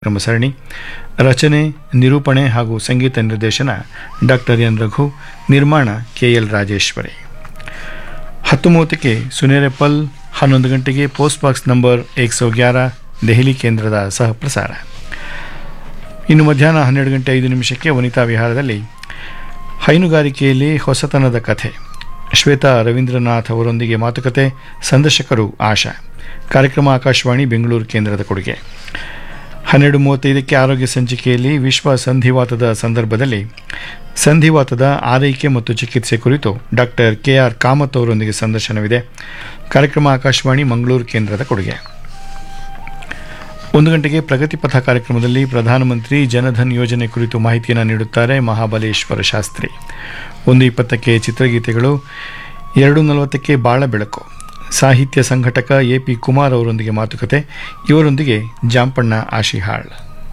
ಕಾರ್ಯಕ್ರಮ ಸರಣಿ ರಚನೆ ನಿರೂಪಣೆ ಹಾಗೂ ಸಂಗೀತ ನಿರ್ದೇಶನ ಡಾಕ್ಟರ್ ಎನ್ ರಘು ನಿರ್ಮಾಣ ಕೆಎಲ್ ರಾಜೇಶ್ವರಿ ಹತ್ತು ಮೂವತ್ತಕ್ಕೆ ಸುನೇರೆಪಲ್ ಹನ್ನೊಂದು ಗಂಟೆಗೆ ಪೋಸ್ಟ್ ಬಾಕ್ಸ್ ನಂಬರ್ ಏಕ್ ಸौ ಗ್ಯಾರ ದೆಹಲಿ ಕೇಂದ್ರದ ಸಹ ಪ್ರಸಾರ ಇನ್ನು ಮಧ್ಯಾಹ್ನ ಹನ್ನೆರಡು ಗಂಟೆ ಐದು ನಿಮಿಷಕ್ಕೆ ವನಿತಾ ವಿಹಾರದಲ್ಲಿ ಹೈನುಗಾರಿಕೆಯಲ್ಲಿ ಹೊಸತನದ ಕಥೆ ಶ್ವೇತಾ ರವೀಂದ್ರನಾಥ್ ಅವರೊಂದಿಗೆ ಮಾತುಕತೆ ಸಂದರ್ಶಕರು ಆಶಾ ಕಾರ್ಯಕ್ರಮ ಆಕಾಶವಾಣಿ ಬೆಂಗಳೂರು ಕೇಂದ್ರದ ಕೊಡುಗೆ ಹನ್ನೆರಡು ಮೂವತ್ತೈದಕ್ಕೆ ಆರೋಗ್ಯ ಸಂಚಿಕೆಯಲ್ಲಿ ವಿಶ್ವ ಸಂಧಿವಾತದ ಸಂದರ್ಭದಲ್ಲಿ ಸಂಧಿವಾತದ ಆರೈಕೆ ಮತ್ತು ಚಿಕಿತ್ಸೆ ಕುರಿತು ಡಾಕ್ಟರ್ ಕೆ ಆರ್ ಕಾಮತ್ ಅವರೊಂದಿಗೆ ಸಂದರ್ಶನವಿದೆ ಕಾರ್ಯಕ್ರಮ ಆಕಾಶವಾಣಿ ಮಂಗಳೂರು ಕೇಂದ್ರದ ಕೊಡುಗೆ ಒಂದು ಗಂಟೆಗೆ ಪ್ರಗತಿ ಪಥ ಕಾರ್ಯಕ್ರಮದಲ್ಲಿ ಪ್ರಧಾನಮಂತ್ರಿ ಜನಧನ್ ಯೋಜನೆ ಕುರಿತು ಮಾಹಿತಿಯನ್ನು ನೀಡುತ್ತಾರೆ ಮಹಾಬಲೇಶ್ವರ ಶಾಸ್ತ್ರಿ ಒಂದು ಇಪ್ಪತ್ತಕ್ಕೆ ಚಿತ್ರಗೀತೆಗಳು ಎರಡು ನಲವತ್ತಕ್ಕೆ ಬಾಳ ಬೆಳಕು ಸಾಹಿತ್ಯ ಸಂಘಟಕ ಎ ಪಿ ಕುಮಾರ್ ಅವರೊಂದಿಗೆ ಮಾತುಕತೆ ಇವರೊಂದಿಗೆ ಜಾಂಪಣ್ಣ ಆಶಿಹಾಳ್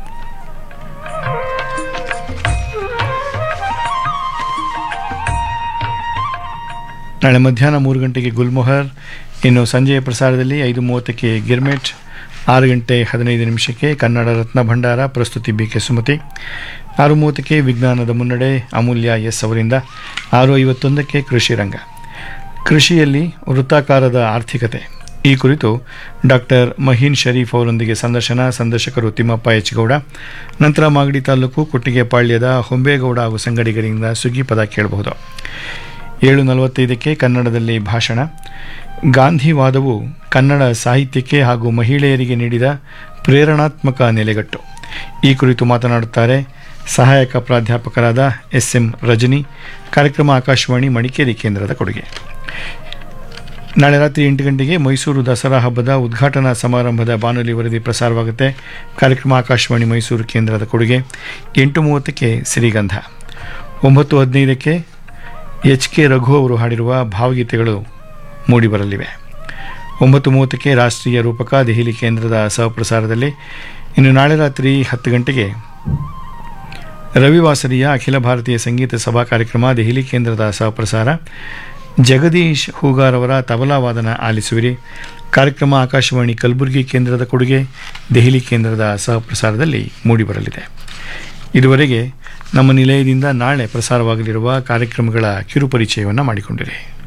ನಾಳೆ ಮಧ್ಯಾಹ್ನ ಮೂರು ಗಂಟೆಗೆ ಗುಲ್ಮೊಹರ್ ಇನ್ನು ಸಂಜೆಯ ಪ್ರಸಾರದಲ್ಲಿ ಐದು ಮೂವತ್ತಕ್ಕೆ ಗಿರ್ಮೆಟ್ ಆರು ಗಂಟೆ ಹದಿನೈದು ನಿಮಿಷಕ್ಕೆ ಕನ್ನಡ ರತ್ನ ಭಂಡಾರ ಪ್ರಸ್ತುತಿ ಬಿ ಕೆ ಸುಮತಿ ಆರು ಮೂವತ್ತಕ್ಕೆ ವಿಜ್ಞಾನದ ಮುನ್ನಡೆ ಅಮೂಲ್ಯ ಎಸ್ ಅವರಿಂದ ಆರು ಐವತ್ತೊಂದಕ್ಕೆ ಕೃಷಿ ರಂಗ ಕೃಷಿಯಲ್ಲಿ ವೃತ್ತಾಕಾರದ ಆರ್ಥಿಕತೆ ಈ ಕುರಿತು ಡಾಕ್ಟರ್ ಮಹೀನ್ ಶರೀಫ್ ಅವರೊಂದಿಗೆ ಸಂದರ್ಶನ ಸಂದರ್ಶಕರು ತಿಮ್ಮಪ್ಪ ಎಚ್ ಗೌಡ ನಂತರ ಮಾಗಡಿ ತಾಲೂಕು ಕೊಟ್ಟಿಗೆಪಾಳ್ಯದ ಹೊಂಬೇಗೌಡ ಹಾಗೂ ಸಂಗಡಿಗರಿಂದ ಸುಗ್ಗಿ ಪದ ಕೇಳಬಹುದು ಏಳು ನಲವತ್ತೈದಕ್ಕೆ ಕನ್ನಡದಲ್ಲಿ ಭಾಷಣ ಗಾಂಧಿವಾದವು ಕನ್ನಡ ಸಾಹಿತ್ಯಕ್ಕೆ ಹಾಗೂ ಮಹಿಳೆಯರಿಗೆ ನೀಡಿದ ಪ್ರೇರಣಾತ್ಮಕ ನೆಲೆಗಟ್ಟು ಈ ಕುರಿತು ಮಾತನಾಡುತ್ತಾರೆ ಸಹಾಯಕ ಪ್ರಾಧ್ಯಾಪಕರಾದ ಎಸ್ ಎಂ ರಜನಿ ಕಾರ್ಯಕ್ರಮ ಆಕಾಶವಾಣಿ ಮಡಿಕೇರಿ ಕೇಂದ್ರದ ಕೊಡುಗೆ ನಾಳೆ ರಾತ್ರಿ ಎಂಟು ಗಂಟೆಗೆ ಮೈಸೂರು ದಸರಾ ಹಬ್ಬದ ಉದ್ಘಾಟನಾ ಸಮಾರಂಭದ ಬಾನುಲಿ ವರದಿ ಪ್ರಸಾರವಾಗುತ್ತೆ ಕಾರ್ಯಕ್ರಮ ಆಕಾಶವಾಣಿ ಮೈಸೂರು ಕೇಂದ್ರದ ಕೊಡುಗೆ ಎಂಟು ಮೂವತ್ತಕ್ಕೆ ಸಿರಿಗಂಧ ಒಂಬತ್ತು ಹದಿನೈದಕ್ಕೆ ಎಚ್ ಕೆ ರಘು ಅವರು ಹಾಡಿರುವ ಭಾವಗೀತೆಗಳು ಮೂಡಿಬರಲಿವೆ ಒಂಬತ್ತು ಮೂವತ್ತಕ್ಕೆ ರಾಷ್ಟ್ರೀಯ ರೂಪಕ ದೆಹಲಿ ಕೇಂದ್ರದ ಸಹಪ್ರಸಾರದಲ್ಲಿ ಇನ್ನು ನಾಳೆ ರಾತ್ರಿ ಹತ್ತು ಗಂಟೆಗೆ ರವಿವಾಸರಿಯ ಅಖಿಲ ಭಾರತೀಯ ಸಂಗೀತ ಸಭಾ ಕಾರ್ಯಕ್ರಮ ದೆಹಲಿ ಕೇಂದ್ರದ ಸಹಪ್ರಸಾರ ಜಗದೀಶ್ ಹೂಗಾರ್ ಅವರ ತಬಲಾ ವಾದನ ಆಲಿಸುವಿರಿ ಕಾರ್ಯಕ್ರಮ ಆಕಾಶವಾಣಿ ಕಲಬುರಗಿ ಕೇಂದ್ರದ ಕೊಡುಗೆ ದೆಹಲಿ ಕೇಂದ್ರದ ಸಹಪ್ರಸಾರದಲ್ಲಿ ಮೂಡಿಬರಲಿದೆ ಇದುವರೆಗೆ ನಮ್ಮ ನಿಲಯದಿಂದ ನಾಳೆ ಪ್ರಸಾರವಾಗಲಿರುವ ಕಾರ್ಯಕ್ರಮಗಳ ಕಿರುಪರಿಚಯವನ್ನು ಮಾಡಿಕೊಂಡಿರಿ